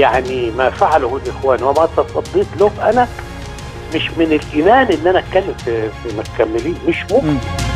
يعني ما فعله الاخوان وما تصديت له انا مش من الجنان ان انا اتكلم في في ما تكملين مش ممكن